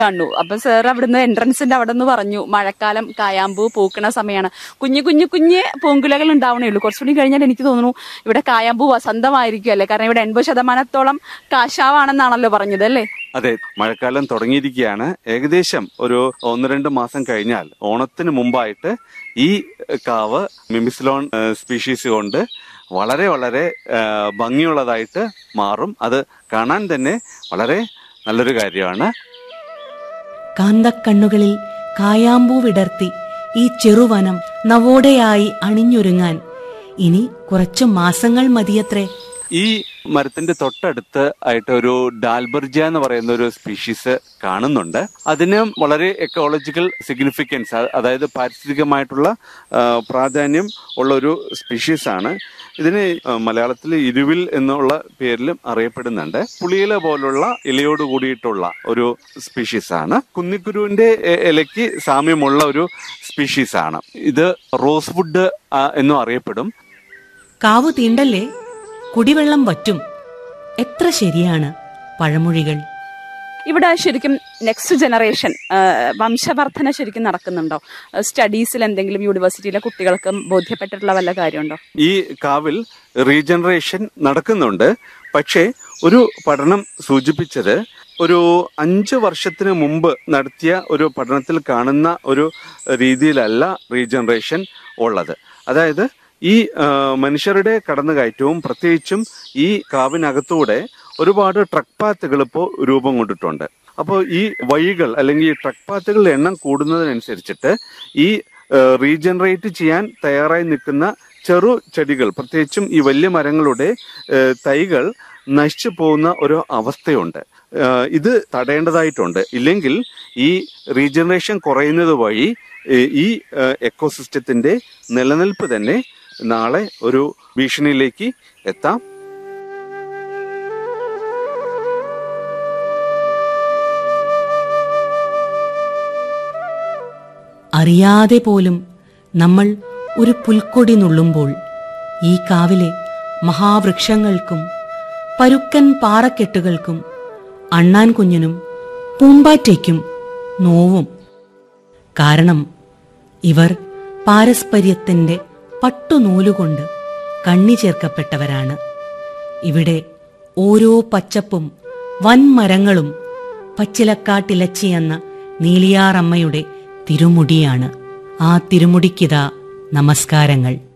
കണ്ടു അപ്പൊ സാർ അവിടുന്ന് എൻട്രൻസിന്റെ അവിടെ നിന്ന് പറഞ്ഞു മഴക്കാലം കായാമ്പൂ പൂക്കണ സമയമാണ് കുഞ്ഞു കുഞ്ഞു കുഞ്ഞ് പൂങ്കുലകൾ ഉണ്ടാവണേ ഉള്ളൂ കുറച്ചുകൂടി കഴിഞ്ഞാൽ എനിക്ക് തോന്നുന്നു ഇവിടെ കായാമ്പൂ വസന്തമായിരിക്കും അല്ലേ കാരണം ഇവിടെ എൺപത് ശതമാനത്തോളം കാശാവാണെന്നാണല്ലോ പറഞ്ഞത് അല്ലേ അതെ മഴക്കാലം തുടങ്ങിയിരിക്കുകയാണ് ഏകദേശം ഒരു ഒന്ന് രണ്ട് മാസം കഴിഞ്ഞാൽ ഓണത്തിന് മുമ്പായിട്ട് ഈ കാവ് മിമിസ്ലോൺ സ്പീഷീസ് കൊണ്ട് വളരെ വളരെ ആ, ഭംഗിയുള്ളതായിട്ട് മാറും അത് കാണാൻ തന്നെ വളരെ നല്ലൊരു കാര്യമാണ് കാന്തക്കണ്ണുകളിൽ കായാമ്പൂ വിടർത്തി ഈ ചെറുവനം നവോടെയായി അണിഞ്ഞൊരുങ്ങാൻ ഇനി കുറച്ചു മാസങ്ങൾ മതിയത്രേ ഈ മരത്തിന്റെ തൊട്ടടുത്ത് ആയിട്ട് ഒരു ഡാൽബർജ എന്ന് പറയുന്ന ഒരു സ്പീഷീസ് കാണുന്നുണ്ട് അതിന് വളരെ എക്കോളജിക്കൽ സിഗ്നിഫിക്കൻസ് അതായത് പാരിസ്ഥിതികമായിട്ടുള്ള ആ, പ്രാധാന്യം ഉള്ള ഒരു സ്പീഷീസ് ആണ് ഇതിന് ആ, മലയാളത്തിൽ ഇരുവിൽ എന്നുള്ള പേരിലും അറിയപ്പെടുന്നുണ്ട് പുളിയില പോലുള്ള ഇലയോട് കൂടിയിട്ടുള്ള ഒരു സ്പീഷീസ് ആണ് കുന്നിക്കുരുവിന്റെ എ- ഇലയ്ക്ക് സാമ്യമുള്ള ഒരു സ്പീഷീസ് ആണ് ഇത് റോസ്വുഡ് ആ, എന്നും അറിയപ്പെടും കാവു തീണ്ടല്ലേ കുടിവെള്ളം വറ്റും എത്ര ശരിയാണ് പഴമൊഴികൾ ഇവിടെ ശരിക്കും നെക്സ്റ്റ് ജനറേഷൻ വംശവർധന ശരിക്കും നടക്കുന്നുണ്ടോ സ്റ്റഡീസിൽ എന്തെങ്കിലും യൂണിവേഴ്സിറ്റിയിലെ കുട്ടികൾക്ക് ബോധ്യപ്പെട്ടിട്ടുള്ള വല്ല കാര്യമുണ്ടോ ഈ കാവിൽ റീജനറേഷൻ നടക്കുന്നുണ്ട് പക്ഷേ ഒരു പഠനം സൂചിപ്പിച്ചത് ഒരു അഞ്ച് വർഷത്തിന് മുമ്പ് നടത്തിയ ഒരു പഠനത്തിൽ കാണുന്ന ഒരു രീതിയിലല്ല റീജനറേഷൻ ഉള്ളത് അതായത് ഈ ആ, മനുഷ്യരുടെ കടന്നുകയറ്റവും പ്രത്യേകിച്ചും ഈ കാവിനകത്തൂടെ ഒരുപാട് ട്രക്ക് പാത്തുകൾ ഇപ്പോൾ രൂപം കൊണ്ടിട്ടുണ്ട് അപ്പോൾ ഈ വഴികൾ അല്ലെങ്കിൽ ഈ ട്രക്ക് പാത്തുകളുടെ എണ്ണം കൂടുന്നതിനനുസരിച്ചിട്ട് ഈ റീജനറേറ്റ് ചെയ്യാൻ തയ്യാറായി നിൽക്കുന്ന ചെറു ചെടികൾ പ്രത്യേകിച്ചും ഈ വലിയ മരങ്ങളുടെ ഏഹ്, തൈകൾ നശിച്ചു പോകുന്ന ഒരു അവസ്ഥയുണ്ട് ഏഹ്, ഇത് തടയേണ്ടതായിട്ടുണ്ട് ഇല്ലെങ്കിൽ ഈ റീജനറേഷൻ കുറയുന്നത് വഴി ഏഹ്, ഈ എക്കോസിസ്റ്റത്തിന്റെ നിലനിൽപ്പ് തന്നെ നാളെ ഒരു ഭീഷണിയിലേക്ക് എത്താം അറിയാതെ പോലും നമ്മൾ ഒരു പുൽക്കൊടി നുള്ളുമ്പോൾ ഈ കാവിലെ മഹാവൃക്ഷങ്ങൾക്കും പരുക്കൻ പാറക്കെട്ടുകൾക്കും അണ്ണാൻ കുഞ്ഞിനും പൂമ്പാറ്റയ്ക്കും നോവും കാരണം ഇവർ പാരസ്പര്യത്തിന്റെ പട്ടുനൂലുകൊണ്ട് കണ്ണി ചേർക്കപ്പെട്ടവരാണ് ഇവിടെ ഓരോ പച്ചപ്പും വൻമരങ്ങളും പച്ചിലക്കാട്ടിലച്ചിയെന്ന നീലിയാറമ്മയുടെ തിരുമുടിയാണ് ആ തിരുമുടിക്കിതാ നമസ്കാരങ്ങൾ